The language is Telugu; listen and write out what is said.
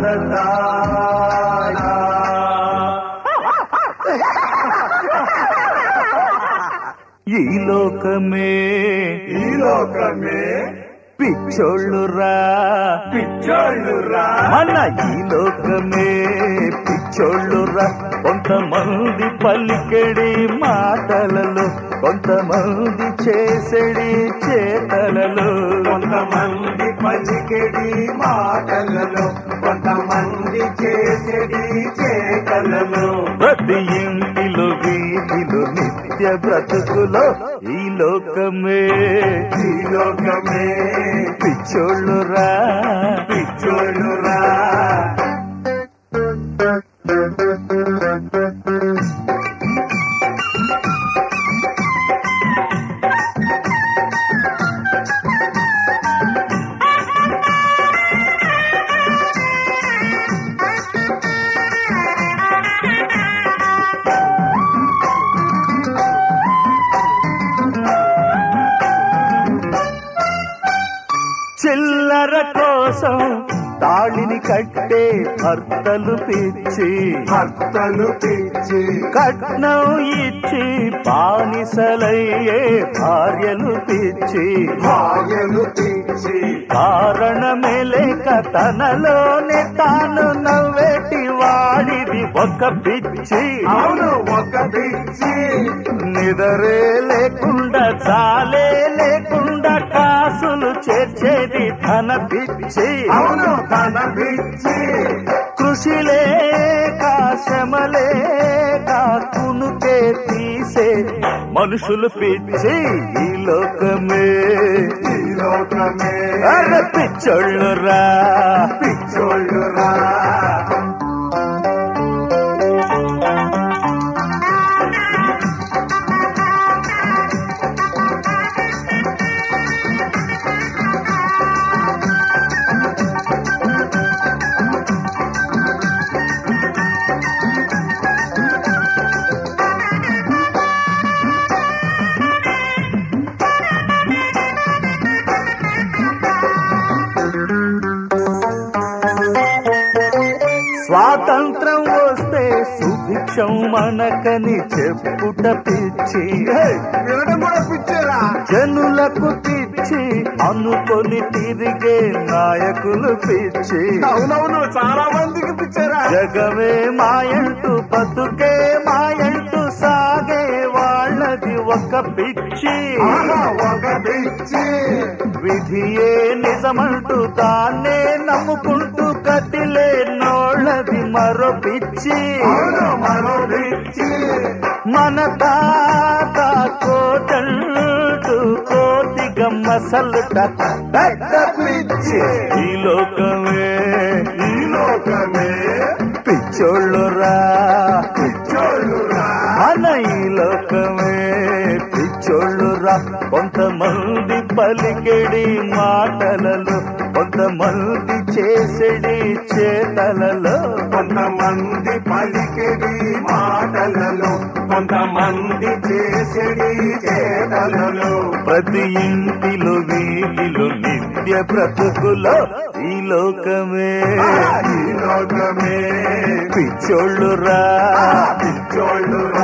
భారతాళ ఈ లోకమే ఈ లోకమే పిచ్చోళ్ళురా పిచ్చోళ్ళురా మన ఈ లోకమే పిచ్చోళ్ళురా కొంతమంది పలికెడి మాటలలో కొంతమంది చేసెడి చేతలలో కొంతమంది పలికెడి మాటలలో కొంతమంది చేసేది చేతలలో ప్రతి ఇంటిలో వీధిలో నిత్య బ్రతుకులో ఈ లోకమే ఈ లోకమే పిచ్చోళ్ళురా పిచ్చోళ్ళురా చిల్లర కోసం తాళిని కట్టే భర్తలు పిచ్చి భర్తలు పిచ్చి కట్నం ఇచ్చి బానిసలయ్యే భార్యలు పిచ్చి భార్యలు పిచ్చి కారణమే లేక తనలోనే తాను నవ్వేటి వాడిది ఒక పిచ్చి అవును ఒక పిచ్చి నిదరే లేకుండా చాలే లేకుండా కాసులు చేర్చేది ధన పిచ్చి అవును తన పిచ్చి కృషి లేక శ్రమలే కునుకే తీసే మనుషులు పిచ్చి ఈ లోకమే ఈ లోకమే అరే పిచ్చోళ్ళురా పిచ్చోళ్ళురా స్వాతంత్రం వస్తే సుభిక్షం మనకని చెప్పుట పిచ్చి వినడం కూడా పిచ్చరా జనులకు పిచ్చి అనుకొని తిరిగే నాయకులు పిచ్చి అవునవును చాలా మందికి పిచ్చరా జగమే మాయంటూ బతుకే మాయంటూ సాగే వాళ్ళది ఒక పిచ్చి ఆహా, ఒక పిచ్చి విధియే నిజమంటూ దాన్నే నమ్ముకుంటూ కదిలే నోళ్ళది మరో పిచ్చి అవును మరో పిచ్చి మన తాత కోటంటూ కోతిగా మసలుట పెద్ద పిచ్చి ఈ లోకమే ఈ లోకమే పిచ్చోళ్ళురా పిచ్చోళ్ళురా మన ఈ లోకమే పిచ్చోళ్ళురా కొంతమంది పలికెడి మాటలలో కొంతమంది చేసేడి చేతలలో కొంతమంది పలికెడి మాటలలో కొంతమంది చేసేది చేతలలో ప్రతి ఇంటిలో వీధిలో నిత్య బ్రతుకులో ఈ లోకమే ఈ లోకమే పిచ్చోళ్ళురా పిచ్చోళ్ళురా